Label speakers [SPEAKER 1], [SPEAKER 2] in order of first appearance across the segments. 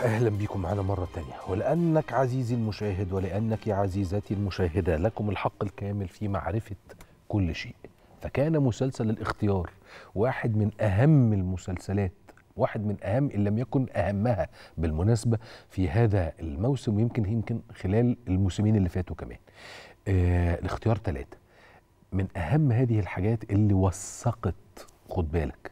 [SPEAKER 1] أهلا بكم معنا مرة تانية ولأنك عزيزي المشاهد ولأنك عزيزتي المشاهدة لكم الحق الكامل في معرفة كل شيء فكان مسلسل الاختيار واحد من أهم المسلسلات واحد من أهم إن لم يكن أهمها بالمناسبة في هذا الموسم ويمكن يمكن خلال الموسمين اللي فاتوا كمان آه الاختيار ثلاثة من أهم هذه الحاجات اللي وثقت خد بالك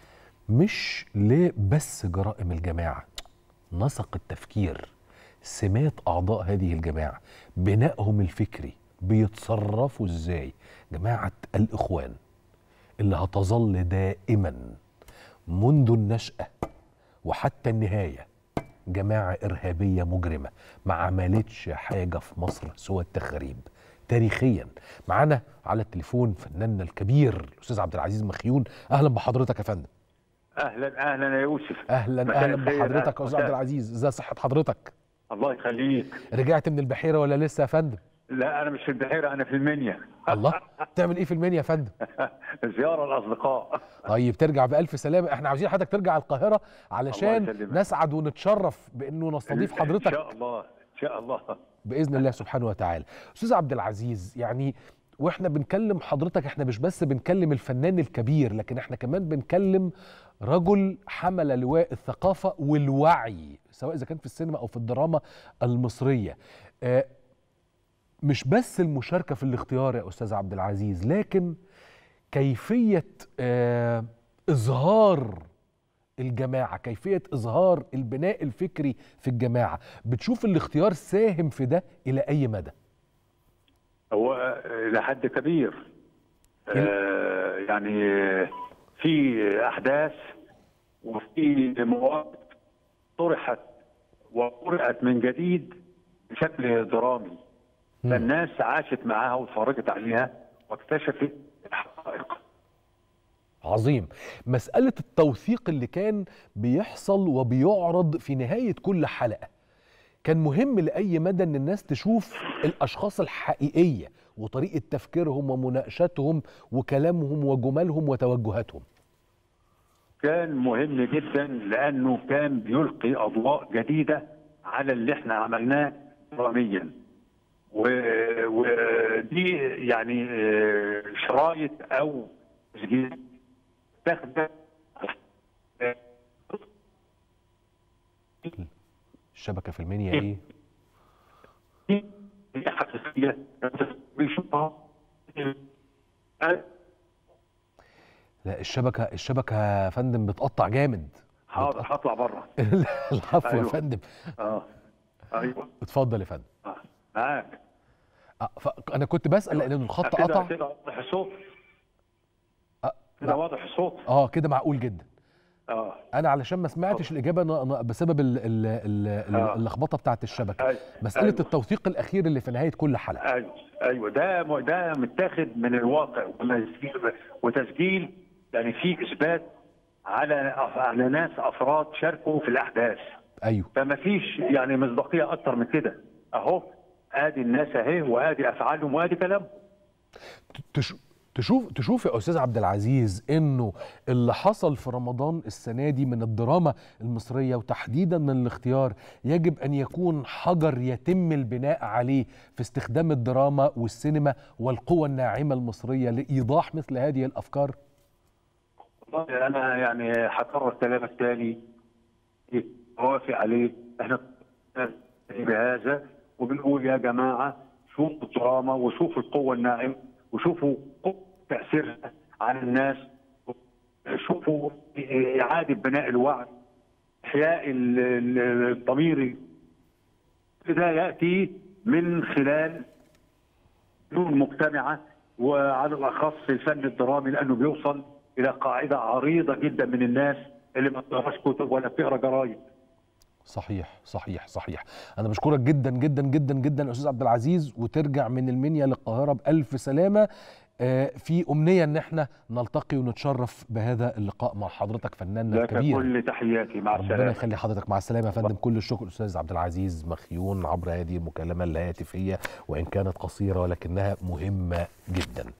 [SPEAKER 1] مش لبس جرائم الجماعة نسق التفكير سمات أعضاء هذه الجماعة بنائهم الفكري بيتصرفوا إزاي جماعة الإخوان اللي هتظل دائما منذ النشأة وحتى النهاية جماعة إرهابية مجرمة ما عملتش حاجة في مصر سوى التخريب تاريخيا معانا على التليفون فناننا الكبير الأستاذ عبد العزيز مخيون أهلا بحضرتك يا فندم
[SPEAKER 2] اهلا اهلا يا يوسف
[SPEAKER 1] اهلا
[SPEAKER 2] مساء
[SPEAKER 1] اهلا
[SPEAKER 2] الخير.
[SPEAKER 1] بحضرتك يا استاذ
[SPEAKER 2] مساء-
[SPEAKER 1] عبد العزيز ازي صحه حضرتك
[SPEAKER 2] الله يخليك
[SPEAKER 1] رجعت من البحيره ولا لسه يا فندم
[SPEAKER 2] لا انا مش في البحيره انا في المنيا
[SPEAKER 1] الله تعمل ايه في المنيا يا فندم
[SPEAKER 2] زياره الاصدقاء
[SPEAKER 1] طيب ترجع بالف سلامه احنا عاوزين حضرتك ترجع القاهره علشان
[SPEAKER 2] يسلمك.
[SPEAKER 1] نسعد ونتشرف بانه نستضيف
[SPEAKER 2] ان
[SPEAKER 1] حضرتك
[SPEAKER 2] شاء الله ان شاء الله
[SPEAKER 1] باذن الله سبحانه وتعالى استاذ عبد العزيز يعني واحنا بنكلم حضرتك احنا مش بس بنكلم الفنان الكبير لكن احنا كمان بنكلم رجل حمل لواء الثقافه والوعي سواء اذا كان في السينما او في الدراما المصريه آه، مش بس المشاركه في الاختيار يا استاذ عبد العزيز لكن كيفيه آه، اظهار الجماعه كيفيه اظهار البناء الفكري في الجماعه بتشوف الاختيار ساهم في ده الى اي مدى
[SPEAKER 2] هو آه، لحد كبير آه يعني آه، في احداث وفي مواقف طرحت وقرأت من جديد بشكل درامي
[SPEAKER 1] مم.
[SPEAKER 2] فالناس عاشت معاها واتفرجت عليها واكتشفت الحقائق
[SPEAKER 1] عظيم مسألة التوثيق اللي كان بيحصل وبيعرض في نهاية كل حلقة كان مهم لأي مدى أن الناس تشوف الأشخاص الحقيقية وطريقة تفكيرهم ومناقشتهم وكلامهم وجمالهم وتوجهاتهم
[SPEAKER 2] كان مهم جدا لانه كان بيلقي اضواء جديده على اللي احنا عملناه دراميا و- ودي يعني آه، شرايط او تسجيل تاخد
[SPEAKER 1] الشبكة في المنيا إيه؟
[SPEAKER 2] هي حقيقيه بيشوفها
[SPEAKER 1] لا الشبكة الشبكة يا فندم بتقطع جامد
[SPEAKER 2] حاضر هطلع بره
[SPEAKER 1] العفو يا
[SPEAKER 2] أيوة.
[SPEAKER 1] فندم
[SPEAKER 2] اه ايوه
[SPEAKER 1] اتفضل يا فندم
[SPEAKER 2] آه. معاك
[SPEAKER 1] آه، ف- أنا كنت بسأل لأن الخط
[SPEAKER 2] كده
[SPEAKER 1] قطع
[SPEAKER 2] كده واضح الصوت
[SPEAKER 1] آه،
[SPEAKER 2] كده واضح الصوت
[SPEAKER 1] اه كده معقول جدا
[SPEAKER 2] اه
[SPEAKER 1] انا علشان ما سمعتش الاجابه ن- ن- بسبب ال- ال- ال-
[SPEAKER 2] آه.
[SPEAKER 1] اللخبطه بتاعه الشبكه
[SPEAKER 2] أيوة.
[SPEAKER 1] مساله
[SPEAKER 2] أيوة.
[SPEAKER 1] التوثيق الاخير اللي في نهايه كل حلقه
[SPEAKER 2] ايوه ايوه ده م- ده متاخد من الواقع وتسجيل وتسجيل يعني في اثبات على على ناس افراد شاركوا في الاحداث
[SPEAKER 1] ايوه
[SPEAKER 2] فما فيش يعني مصداقيه اكتر من كده اهو ادي الناس اهي وادي افعالهم وادي كلامهم
[SPEAKER 1] تش... تشوف تشوف يا استاذ عبد العزيز انه اللي حصل في رمضان السنه دي من الدراما المصريه وتحديدا من الاختيار يجب ان يكون حجر يتم البناء عليه في استخدام الدراما والسينما والقوى الناعمه المصريه لايضاح مثل هذه الافكار
[SPEAKER 2] والله انا يعني هكرر كلامك تاني اوافق عليه احنا بهذا وبنقول يا جماعه شوفوا الدراما وشوفوا القوه الناعمه وشوفوا تاثيرها على الناس شوفوا اعاده بناء الوعي احياء ال- ال- الضمير ده ياتي من خلال فنون مجتمعه وعلى الاخص الفن الدرامي لانه بيوصل الى قاعده عريضه جدا من الناس اللي ما بتقراش كتب ولا بتقرا جرايد.
[SPEAKER 1] صحيح صحيح صحيح انا بشكرك جدا جدا جدا جدا يا استاذ عبد العزيز وترجع من المنيا للقاهره بالف سلامه آه، في امنيه ان احنا نلتقي ونتشرف بهذا اللقاء مع حضرتك فناننا
[SPEAKER 2] لك
[SPEAKER 1] الكبير
[SPEAKER 2] كل تحياتي مع
[SPEAKER 1] ربنا
[SPEAKER 2] السلامه.
[SPEAKER 1] يخلي حضرتك مع السلامه يا فندم كل الشكر استاذ عبد العزيز مخيون عبر هذه المكالمه الهاتفيه وان كانت قصيره ولكنها مهمه جدا